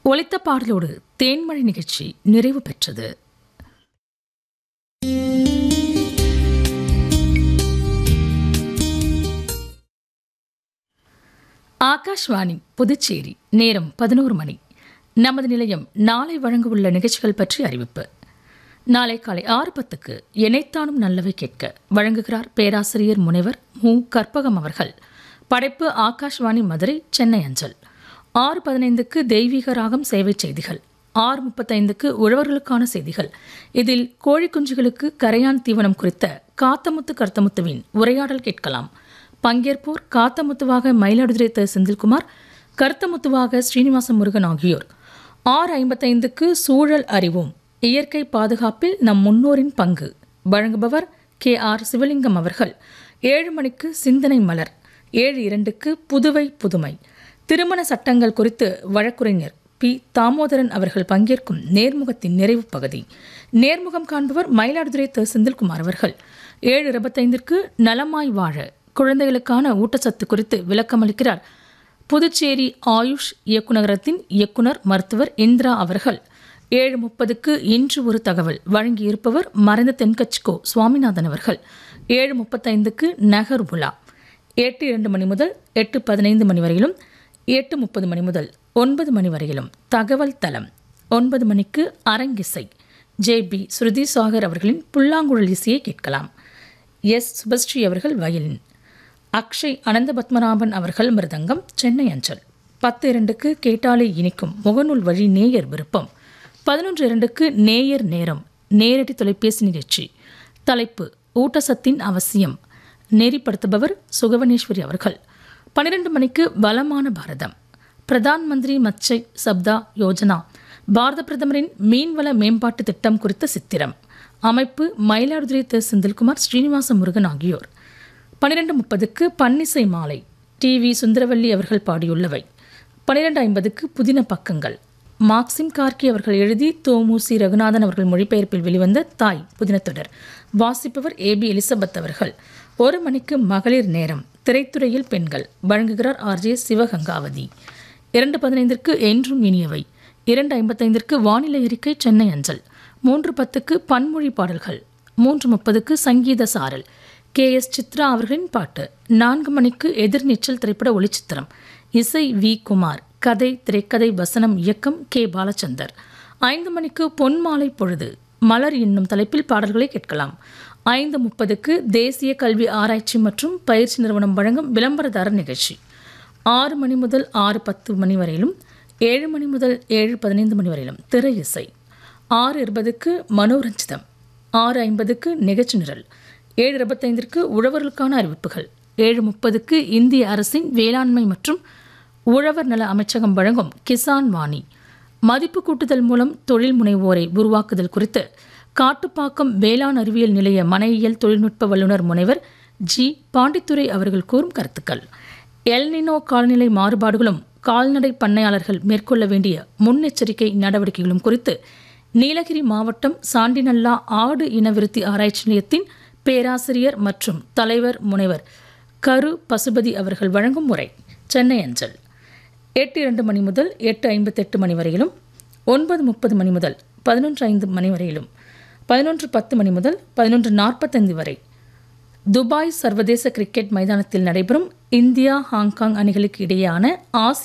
ஒலித்த பாடலோடு தேன்மழை நிகழ்ச்சி நிறைவு பெற்றது ஆகாஷ்வாணி புதுச்சேரி நேரம் பதினோரு மணி நமது நிலையம் நாளை வழங்கவுள்ள நிகழ்ச்சிகள் பற்றி அறிவிப்பு நாளை காலை ஆறு பத்துக்கு இணைத்தானும் நல்லவை கேட்க வழங்குகிறார் பேராசிரியர் முனைவர் மு கற்பகம் அவர்கள் படைப்பு ஆகாஷ்வாணி மதுரை சென்னை அஞ்சல் ஆறு பதினைந்துக்கு தெய்வீக ராகம் சேவை செய்திகள் ஆறு முப்பத்தைந்துக்கு உழவர்களுக்கான செய்திகள் இதில் கோழி குஞ்சுகளுக்கு கரையான் தீவனம் குறித்த காத்தமுத்து கர்த்தமுத்துவின் உரையாடல் கேட்கலாம் பங்கேற்போர் காத்தமுத்துவாக மயிலாடுதுறை த செந்தில்குமார் கருத்தமுத்துவாக ஸ்ரீனிவாச முருகன் ஆகியோர் ஆறு ஐம்பத்தைந்துக்கு சூழல் அறிவோம் இயற்கை பாதுகாப்பில் நம் முன்னோரின் பங்கு வழங்குபவர் கே ஆர் சிவலிங்கம் அவர்கள் ஏழு மணிக்கு சிந்தனை மலர் ஏழு இரண்டுக்கு புதுவை புதுமை திருமண சட்டங்கள் குறித்து வழக்குரைஞர் பி தாமோதரன் அவர்கள் பங்கேற்கும் நேர்முகத்தின் நிறைவு பகுதி நேர்முகம் காண்பவர் மயிலாடுதுறை த செந்தில்குமார் அவர்கள் ஏழு இருபத்தைந்திற்கு நலமாய் வாழ குழந்தைகளுக்கான ஊட்டச்சத்து குறித்து விளக்கமளிக்கிறார் புதுச்சேரி ஆயுஷ் இயக்குநரகத்தின் இயக்குனர் மருத்துவர் இந்திரா அவர்கள் ஏழு முப்பதுக்கு இன்று ஒரு தகவல் வழங்கியிருப்பவர் மறைந்த தென்கட்சிக்கோ சுவாமிநாதன் அவர்கள் ஏழு முப்பத்தைந்துக்கு நகர் உலா எட்டு இரண்டு மணி முதல் எட்டு பதினைந்து மணி வரையிலும் எட்டு முப்பது மணி முதல் ஒன்பது மணி வரையிலும் தகவல் தளம் ஒன்பது மணிக்கு அரங்கிசை ஜே பி ஸ்ருதி சாகர் அவர்களின் புல்லாங்குழல் இசையை கேட்கலாம் எஸ் சுபஸ்ரீ அவர்கள் வயலின் அக்ஷய் அனந்த பத்மநாபன் அவர்கள் மிருதங்கம் சென்னை அஞ்சல் பத்து இரண்டுக்கு கேட்டாலே இனிக்கும் முகநூல் வழி நேயர் விருப்பம் பதினொன்று இரண்டுக்கு நேயர் நேரம் நேரடி தொலைபேசி நிகழ்ச்சி தலைப்பு ஊட்டச்சத்தின் அவசியம் நெறிப்படுத்துபவர் சுகவனேஸ்வரி அவர்கள் பன்னிரண்டு மணிக்கு பலமான பாரதம் பிரதான் மந்திரி மத்ஸ்ய சப்தா யோஜனா பாரத பிரதமரின் மீன்வள மேம்பாட்டு திட்டம் குறித்த சித்திரம் அமைப்பு மயிலாடுதுறை த செந்தில்குமார் ஸ்ரீனிவாச முருகன் ஆகியோர் பன்னிரெண்டு முப்பதுக்கு பன்னிசை மாலை டி வி சுந்தரவல்லி அவர்கள் பாடியுள்ளவை பன்னிரெண்டு ஐம்பதுக்கு புதின பக்கங்கள் மார்க்சிம் கார்கி அவர்கள் எழுதி தோமுசி ரகுநாதன் அவர்கள் மொழிபெயர்ப்பில் வெளிவந்த தாய் புதினத்தொடர் வாசிப்பவர் ஏ பி எலிசபெத் அவர்கள் ஒரு மணிக்கு மகளிர் நேரம் திரைத்துறையில் பெண்கள் வழங்குகிறார் ஆர் ஜே சிவகங்காவதி இரண்டு பதினைந்திற்கு என்றும் இனியவை இரண்டு ஐம்பத்தைந்திற்கு வானிலை அறிக்கை சென்னை அஞ்சல் மூன்று பத்துக்கு பன்மொழி பாடல்கள் மூன்று முப்பதுக்கு சங்கீத சாரல் கே எஸ் சித்ரா அவர்களின் பாட்டு நான்கு மணிக்கு எதிர்நீச்சல் திரைப்பட ஒளிச்சித்திரம் இசை வி குமார் கதை திரைக்கதை வசனம் இயக்கம் கே பாலச்சந்தர் ஐந்து மணிக்கு பொன்மாலை பொழுது மலர் என்னும் தலைப்பில் பாடல்களை கேட்கலாம் ஐந்து முப்பதுக்கு தேசிய கல்வி ஆராய்ச்சி மற்றும் பயிற்சி நிறுவனம் வழங்கும் விளம்பரதாரர் நிகழ்ச்சி ஆறு மணி முதல் ஆறு பத்து மணி வரையிலும் ஏழு மணி முதல் ஏழு பதினைந்து மணி வரையிலும் திரை இசை ஆறு இருபதுக்கு மனோரஞ்சிதம் ஆறு ஐம்பதுக்கு நிகழ்ச்சி நிரல் ஏழு இருபத்தைந்திற்கு உழவர்களுக்கான அறிவிப்புகள் ஏழு முப்பதுக்கு இந்திய அரசின் வேளாண்மை மற்றும் உழவர் நல அமைச்சகம் வழங்கும் கிசான் வாணி மதிப்பு கூட்டுதல் மூலம் தொழில் முனைவோரை உருவாக்குதல் குறித்து காட்டுப்பாக்கம் வேளாண் அறிவியல் நிலைய மனையியல் தொழில்நுட்ப வல்லுநர் முனைவர் ஜி பாண்டித்துரை அவர்கள் கூறும் கருத்துக்கள் எல்னினோ கால்நிலை மாறுபாடுகளும் கால்நடை பண்ணையாளர்கள் மேற்கொள்ள வேண்டிய முன்னெச்சரிக்கை நடவடிக்கைகளும் குறித்து நீலகிரி மாவட்டம் சாண்டிநல்லா ஆடு இனவிருத்தி ஆராய்ச்சி நிலையத்தின் பேராசிரியர் மற்றும் தலைவர் முனைவர் கரு பசுபதி அவர்கள் வழங்கும் முறை சென்னை அஞ்சல் எட்டு இரண்டு மணி முதல் எட்டு ஐம்பத்தெட்டு மணி வரையிலும் ஒன்பது முப்பது மணி முதல் பதினொன்று ஐந்து மணி வரையிலும் பதினொன்று பத்து மணி முதல் பதினொன்று நாற்பத்தைந்து வரை துபாய் சர்வதேச கிரிக்கெட் மைதானத்தில் நடைபெறும் இந்தியா ஹாங்காங் அணிகளுக்கு இடையேயான ஆசிய